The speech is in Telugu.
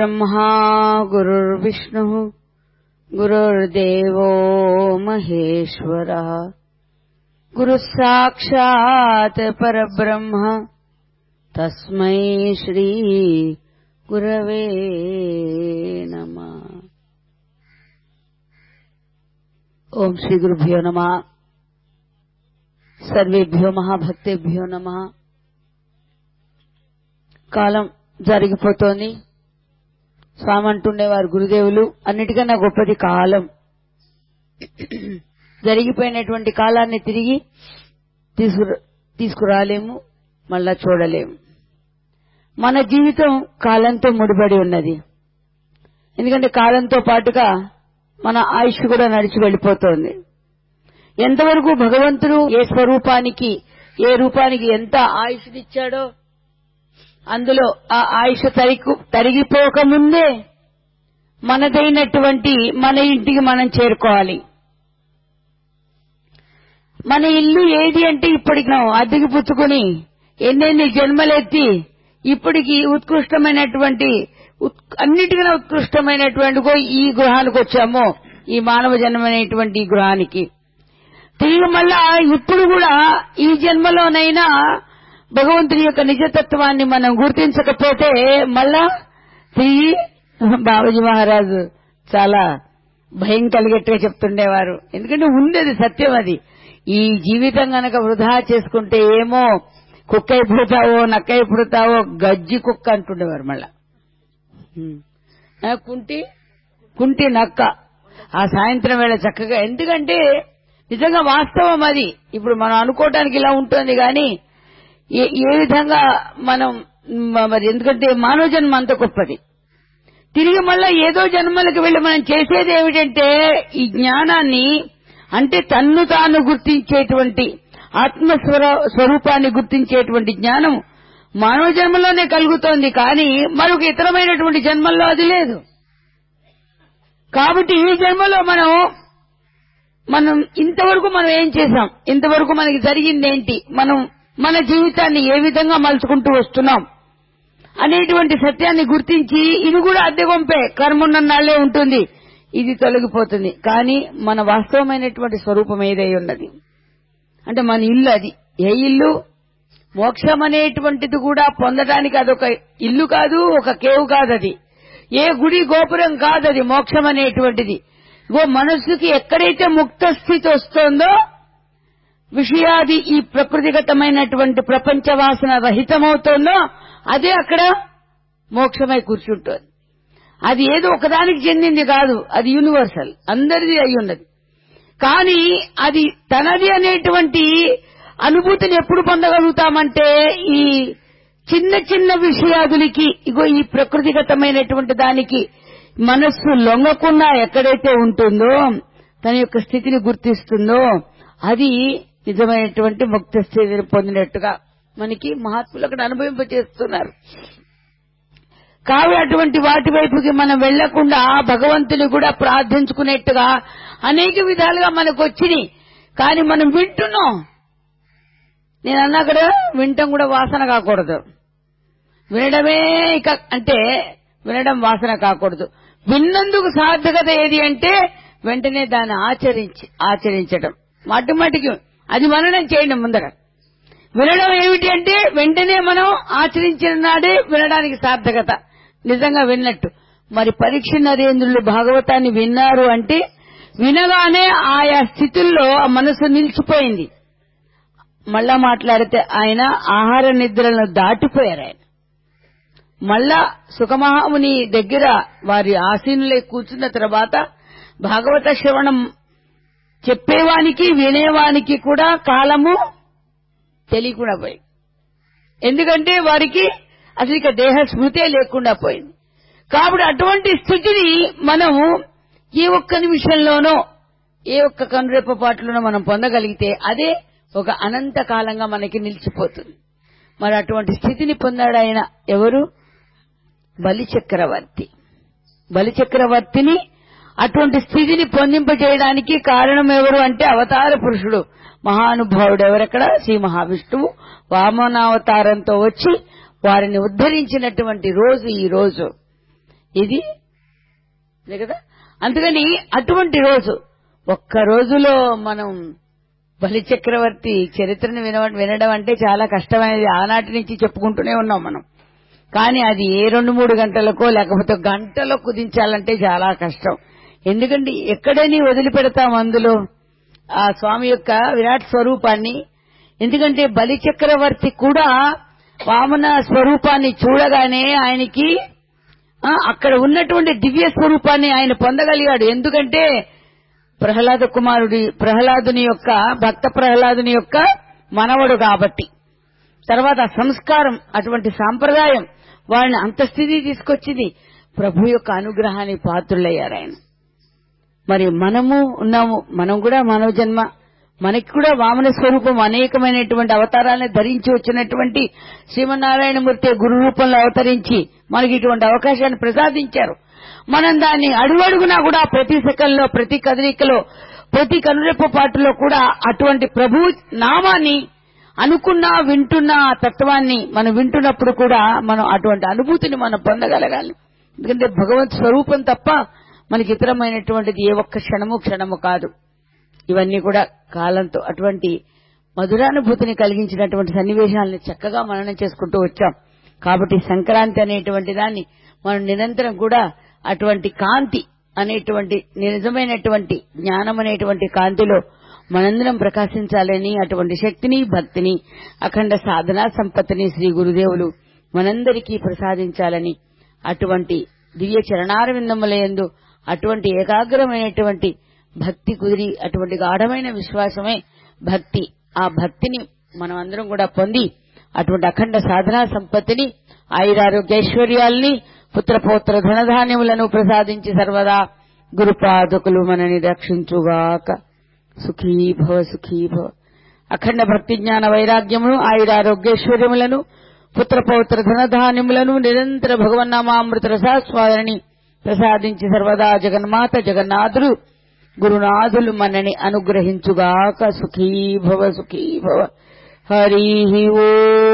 गुरुर्ब्रह्मा गुरुर्विष्णुः गुरुर्देवो महेश्वरः गुरुः साक्षात् परब्रह्म तस्मै श्री गुरवे नमः ఓం శ్రీ గురుభ్యో నమ సర్వేభ్యో మహాభక్తేభ్యో నమ కాలం జరిగిపోతోంది స్వామి అంటుండేవారు గురుదేవులు అన్నిటికన్నా గొప్పది కాలం జరిగిపోయినటువంటి కాలాన్ని తిరిగి తీసుకు తీసుకురాలేము మళ్ళా చూడలేము మన జీవితం కాలంతో ముడిపడి ఉన్నది ఎందుకంటే కాలంతో పాటుగా మన ఆయుష్ కూడా నడిచి వెళ్ళిపోతోంది ఎంతవరకు భగవంతుడు ఏ స్వరూపానికి ఏ రూపానికి ఎంత ఆయుష్నిచ్చాడో అందులో ఆ ఆయుష్ తరిగి తరిగిపోకముందే మనదైనటువంటి మన ఇంటికి మనం చేరుకోవాలి మన ఇల్లు ఏది అంటే ఇప్పటికి మనం అద్దెకి పుచ్చుకొని ఎన్నెన్ని జన్మలెత్తి ఇప్పటికి ఉత్కృష్టమైనటువంటి ఉత్- అన్నిటికన్నా ఉత్కృష్టమైనటువంటి గో- ఈ గృహానికి వచ్చాము ఈ మానవ జన్మనేటువంటి ఈ గృహానికి తిరిగి మళ్ళా ఇప్పుడు కూడా ఈ జన్మలోనైనా భగవంతుని యొక్క నిజతత్వాన్ని మనం గుర్తించకపోతే మళ్ళా తిరిగి బాబాజీ మహారాజు చాలా భయం కలిగేట్టుగా చెప్తుండేవారు ఎందుకంటే ఉండేది సత్యం అది ఈ జీవితం గనక వృధా చేసుకుంటే ఏమో కుక్క పుడతావో నక్క పుడతావో గజ్జి కుక్క అంటుండేవారు మళ్ళా హ్మ్. ఆ, కుంటి కుంటి నక్క ఆ సాయంత్రం వేళ చక్కగా ఎందుకంటే నిజంగా వాస్తవం అది ఇప్పుడు మనం అనుకోవటానికి ఇలా ఉంటుంది కానీ ఏ ఏ విధంగా మనం మ- మరి ఎందుకంటే మానవ జన్మ అంత గొప్పది తిరిగి మళ్ళా ఏదో జన్మలకు వెళ్లి మనం చేసేది ఏమిటంటే ఈ జ్ఞానాన్ని అంటే తన్ను తాను గుర్తించేటువంటి ఆత్మస్వర స్వరూపాన్ని గుర్తించేటువంటి జ్ఞానం మానవ జన్మలోనే కలుగుతోంది కానీ మరొక ఇతరమైనటువంటి జన్మల్లో అది లేదు కాబట్టి ఈ జన్మలో మనం మనం ఇంతవరకు మనం ఏం చేశాం ఇంతవరకు మనకి జరిగింది ఏంటి మనం మన జీవితాన్ని ఏ విధంగా మలుచుకుంటూ వస్తున్నాం అనేటువంటి సత్యాన్ని గుర్తించి ఇది కూడా అద్దె కొంపే కర్మున్న నాళ్లే ఉంటుంది ఇది తొలగిపోతుంది కానీ మన వాస్తవమైనటువంటి స్వరూపం ఏదై ఉన్నది అంటే మన ఇల్లు అది ఏ ఇల్లు మోక్షం అనేటువంటిది కూడా పొందడానికి అదొక ఇల్లు కాదు ఒక కేవు కాదు అది ఏ గుడి గోపురం కాదు అది మోక్షం అనేటువంటిది ఇగో మనస్సుకి ఎక్కడైతే ముక్త స్థితి వస్తుందో విషయాది ఈ ప్రకృతిగతమైనటువంటి ప్రపంచ వాసన రహితమవుతోందో అదే అక్కడ మోక్షమై కూర్చుంటోంది అది ఏదో ఒకదానికి చెందింది కాదు అది యూనివర్సల్ అందరిది అయి ఉన్నది కానీ అది తనది అనేటువంటి అనుభూతిని ఎప్పుడు పొందగలుగుతామంటే ఈ చిన్న చిన్న విషయాదులకి ఇగో ఈ ప్రకృతిగతమైనటువంటి దానికి మనస్సు లొంగకుండా ఎక్కడైతే ఉంటుందో తన యొక్క స్థితిని గుర్తిస్తుందో అది నిజమైనటువంటి ముక్త స్థితిని పొందినట్టుగా మనకి మహాత్ములు అక్కడ అనుభవింపచేస్తున్నారు కావి అటువంటి వాటి వైపుకి మనం వెళ్లకుండా భగవంతుని కూడా ప్రార్థించుకునేట్టుగా అనేక విధాలుగా మనకు వచ్చినాయి కానీ మనం వింటున్నాం నేను అన్నా కదా వినటం కూడా వాసన కాకూడదు వినడమే ఇక అంటే వినడం వాసన కాకూడదు విన్నందుకు సార్థకత ఏది అంటే వెంటనే దాన్ని ఆచరించి ఆచరించడం మాటి మాటికి అది మననం చేయండి ముందర వినడం ఏమిటి అంటే వెంటనే మనం ఆచరించిన నాడే వినడానికి సార్థకత నిజంగా విన్నట్టు మరి పరీక్ష నరేంద్రులు భాగవతాన్ని విన్నారు అంటే వినగానే ఆయా స్థితుల్లో ఆ మనసు నిలిచిపోయింది మళ్ళా మాట్లాడితే ఆయన ఆహార నిద్రలను దాటిపోయారు ఆయన మళ్ళా సుఖమహాముని దగ్గర వారి ఆసీనులై కూర్చున్న తర్వాత భాగవత శ్రవణం చెప్పేవానికి వినేవానికి కూడా కాలము తెలియకుండా పోయింది ఎందుకంటే వారికి అసలు ఇక దేహ స్మృతే లేకుండా పోయింది కాబట్టి అటువంటి స్థితిని మనం ఏ ఒక్క నిమిషంలోనో ఏ ఒక్క కనురెప్ప పాటలోనో మనం పొందగలిగితే అదే ఒక అనంత కాలంగా మనకి నిలిచిపోతుంది మరి అటువంటి స్థితిని పొందాడు ఆయన ఎవరు బలి చక్రవర్తి బలి చక్రవర్తిని అటువంటి స్థితిని పొందింపజేయడానికి కారణం ఎవరు అంటే అవతార పురుషుడు మహానుభావుడు ఎవరెక్కడ శ్రీ మహావిష్ణువు వామనావతారంతో వచ్చి వారిని ఉద్ధరించినటువంటి రోజు ఈ రోజు ఇది అదే కదా అందుకని అటువంటి రోజు ఒక్క రోజులో మనం బలి చక్రవర్తి చరిత్రను విన వినడం అంటే చాలా కష్టమైనది ఆనాటి నుంచి చెప్పుకుంటూనే ఉన్నాం మనం కానీ అది ఏ రెండు మూడు గంటలకో లేకపోతే గంటలో కుదించాలంటే చాలా కష్టం ఎందుకంటే ఎక్కడని వదిలిపెడతాం అందులో ఆ స్వామి యొక్క విరాట్ స్వరూపాన్ని ఎందుకంటే బలి చక్రవర్తి కూడా వామన స్వరూపాన్ని చూడగానే ఆయనకి ఆ, అక్కడ ఉన్నటువంటి దివ్య స్వరూపాన్ని ఆయన పొందగలిగాడు ఎందుకంటే ప్రహ్లాద కుమారుడి ప్రహ్లాదుని యొక్క భక్త ప్రహ్లాదుని యొక్క మనవడు కాబట్టి తర్వాత ఆ సంస్కారం అటువంటి సాంప్రదాయం వాళ్ళని అంత స్థితి తీసుకొచ్చింది ప్రభు యొక్క అనుగ్రహాన్ని పాత్రులయ్యారు ఆయన మరి మనము ఉన్నాము మనం కూడా మానవ జన్మ మనకి కూడా వామన స్వరూపం అనేకమైనటువంటి అవతారాలను ధరించి వచ్చినటువంటి శ్రీమన్నారాయణమూర్తి గురు రూపంలో అవతరించి మనకి ఇటువంటి అవకాశాన్ని ప్రసాదించారు మనం దాన్ని అడుగడుగునా కూడా ప్రతి సెకండ్లో ప్రతి కదలికలో ప్రతి కనురెప్ప పాటులో కూడా అటువంటి ప్రభు నామాన్ని అనుకున్నా వింటున్న ఆ తత్వాన్ని మనం వింటున్నప్పుడు కూడా మనం అటువంటి అనుభూతిని మనం పొందగలగాలి ఎందుకంటే భగవత్ స్వరూపం తప్ప మనకి ఇతరమైనటువంటిది ఏ ఒక్క క్షణము క్షణము కాదు ఇవన్నీ కూడా కాలంతో అటువంటి మధురానుభూతిని కలిగించినటువంటి సన్నివేశాలను చక్కగా మననం చేసుకుంటూ వచ్చాం కాబట్టి సంక్రాంతి అనేటువంటి దాన్ని మనం నిరంతరం కూడా అటువంటి కాంతి అనేటువంటి నిజమైనటువంటి జ్ఞానం అనేటువంటి కాంతిలో మనందరం ప్రకాశించాలని అటువంటి శక్తిని భక్తిని అఖండ సాధనా సంపత్తిని శ్రీ గురుదేవులు మనందరికీ ప్రసాదించాలని అటువంటి దివ్య చరణారవిందములందు అటువంటి ఏకాగ్రమైనటువంటి భక్తి కుదిరి అటువంటి గాఢమైన విశ్వాసమే భక్తి ఆ భక్తిని మనం అందరం కూడా పొంది అటువంటి అఖండ సాధనా సంపత్తిని ఆయురారోగ్యైశ్వర్యాల్ని పుత్రపౌత్ర ధనధాన్యములను ప్రసాదించి సర్వదా గురుపాదకులు మనని రక్షించుగాక సుఖీ భవ సుఖీ భవ అఖండ భక్తి జ్ఞాన వైరాగ్యమును ఆయురారోగ్యైశ్వర్యములను పుత్రపౌత్ర ధనధాన్యములను నిరంతర భగవన్నామామృత రసాస్వాదని ప్రసాదించి సర్వదా జగన్మాత జగన్నాథులు గురునాథులు మనని అనుగ్రహించుగాక సుఖీ భవ సుఖీ భవ హరి ఓ